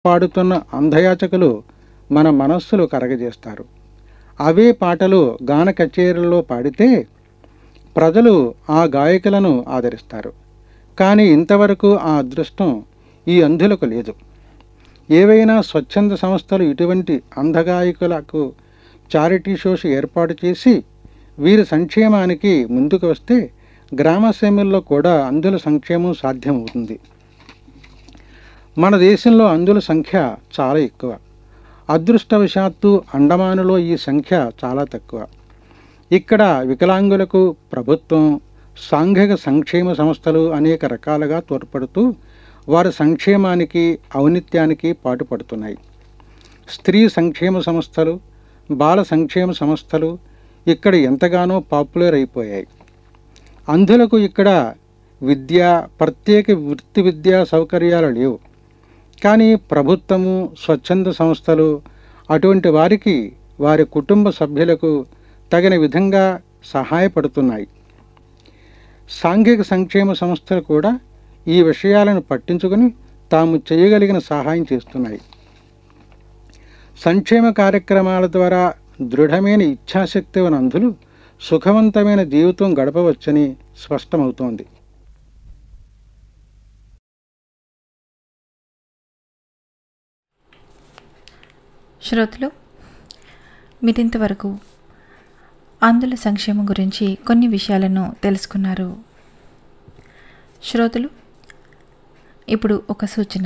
పాడుతున్న అంధయాచకులు మన మనస్సులు కరగజేస్తారు అవే పాటలు గాన కచేరీల్లో పాడితే ప్రజలు ఆ గాయకులను ఆదరిస్తారు కానీ ఇంతవరకు ఆ అదృష్టం ఈ అంధులకు లేదు ఏవైనా స్వచ్ఛంద సంస్థలు ఇటువంటి అంధగాయకులకు చారిటీ షోస్ ఏర్పాటు చేసి వీరి సంక్షేమానికి ముందుకు వస్తే గ్రామ సీమల్లో కూడా అంధుల సంక్షేమం సాధ్యమవుతుంది మన దేశంలో అంధుల సంఖ్య చాలా ఎక్కువ అదృష్టవశాత్తు అండమానులో ఈ సంఖ్య చాలా తక్కువ ఇక్కడ వికలాంగులకు ప్రభుత్వం సాంఘిక సంక్షేమ సంస్థలు అనేక రకాలుగా తోడ్పడుతూ వారి సంక్షేమానికి ఔనిత్యానికి పాటుపడుతున్నాయి స్త్రీ సంక్షేమ సంస్థలు బాల సంక్షేమ సంస్థలు ఇక్కడ ఎంతగానో పాపులర్ అయిపోయాయి అంధులకు ఇక్కడ విద్య ప్రత్యేక వృత్తి విద్యా సౌకర్యాలు లేవు కానీ ప్రభుత్వము స్వచ్ఛంద సంస్థలు అటువంటి వారికి వారి కుటుంబ సభ్యులకు తగిన విధంగా సహాయపడుతున్నాయి సాంఘిక సంక్షేమ సంస్థలు కూడా ఈ విషయాలను పట్టించుకుని తాము చేయగలిగిన సహాయం చేస్తున్నాయి సంక్షేమ కార్యక్రమాల ద్వారా దృఢమైన ఇచ్ఛాశక్తి ఉన్న అంధులు సుఖవంతమైన జీవితం గడపవచ్చని స్పష్టమవుతోంది శ్రోతలు మీరింతవరకు ఆంధ్రుల సంక్షేమం గురించి కొన్ని విషయాలను తెలుసుకున్నారు శ్రోతలు ఇప్పుడు ఒక సూచన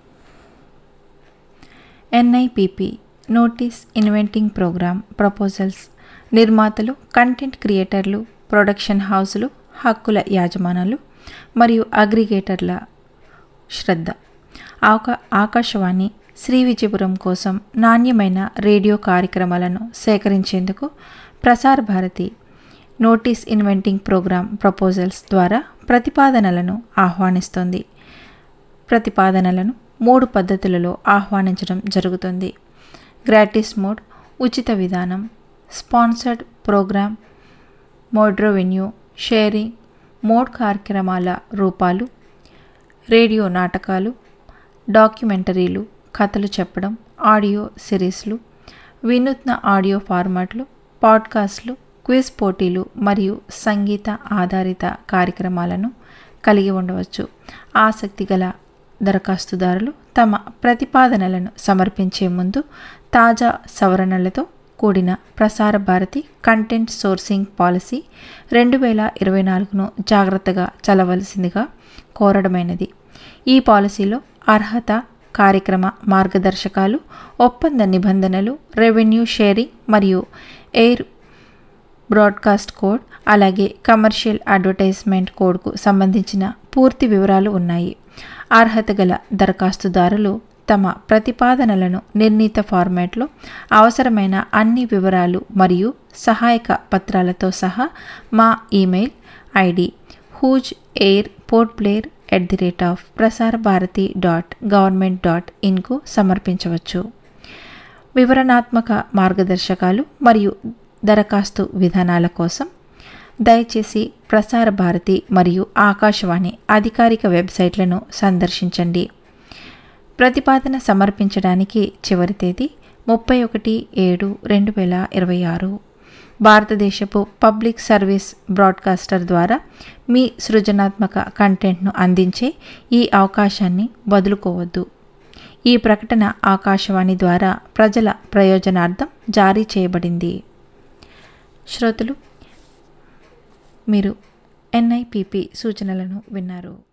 NIPP notice inventing program proposals నిర్మాతలు కంటెంట్ క్రియేటర్లు ప్రొడక్షన్ హౌసులు హక్కుల యాజమానాలు మరియు అగ్రిగేటర్ల శ్రద్ధ ఆకా ఆకాశవాణి శ్రీ విజయపురం కోసం నాణ్యమైన రేడియో కార్యక్రమాలను సేకరించేందుకు Prasar Bharati notice inventing program proposals ద్వారా ప్రతిపాదనలను ఆహ్వానిస్తోంది ప్రతిపాదనలను మూడు పద్ధతులలో ఆహ్వానించడం జరుగుతుంది గ్రాటిస్ మోడ్ ఉచిత విధానం sponsored program mode revenue sharing mode కార్యక్రమాల రూపాలు రేడియో నాటకాలు డాక్యుమెంటరీలు కథలు చెప్పడం ఆడియో సిరీస్లు వినూత్న ఆడియో ఫార్మాట్లు పాడ్కాస్ట్లు క్విజ్ పోటీలు మరియు సంగీత ఆధారిత కార్యక్రమాలను కలిగి ఉండవచ్చు ఆసక్తి గల దరఖాస్తుదారులు తమ ప్రతిపాదనలను సమర్పించే ముందు తాజా సవరణలతో కూడిన ప్రసార భారతి కంటెంట్ సోర్సింగ్ పాలసీ రెండు వేల ఇరవై నాలుగును జాగ్రత్తగా చలవలసిందిగా కోరడమైనది ఈ పాలసీలో అర్హత కార్యక్రమ మార్గదర్శకాలు ఒప్పంద నిబంధనలు రెవెన్యూ షేరింగ్ మరియు ఎయిర్ బ్రాడ్కాస్ట్ కోడ్ అలాగే కమర్షియల్ అడ్వర్టైజ్మెంట్ కోడ్కు సంబంధించిన పూర్తి వివరాలు ఉన్నాయి అర్హత గల దరఖాస్తుదారులు తమ ప్రతిపాదనలను నిర్ణీత ఫార్మాట్లో అవసరమైన అన్ని వివరాలు మరియు సహాయక పత్రాలతో సహా మా email ID whose air port player at the rate of Prasar Bharati dot government dot ఇన్కు సమర్పించవచ్చు వివరణాత్మక మార్గదర్శకాలు మరియు దరఖాస్తు విధానాల కోసం దయచేసి ప్రసార భారతి మరియు ఆకాశవాణి అధికారిక వెబ్సైట్లను సందర్శించండి ప్రతిపాదన సమర్పించడానికి చివరి తేదీ ముప్పై ఒకటి ఏడు రెండు వేల ఇరవై ఆరు భారతదేశపు పబ్లిక్ సర్వీస్ బ్రాడ్కాస్టర్ ద్వారా మీ సృజనాత్మక కంటెంట్ను అందించే ఈ అవకాశాన్ని వదులుకోవద్దు ఈ ప్రకటన ఆకాశవాణి ద్వారా ప్రజల ప్రయోజనార్థం జారీ చేయబడింది శ్రోతలు మీరు ఎన్ఐపిపి సూచనలను విన్నారు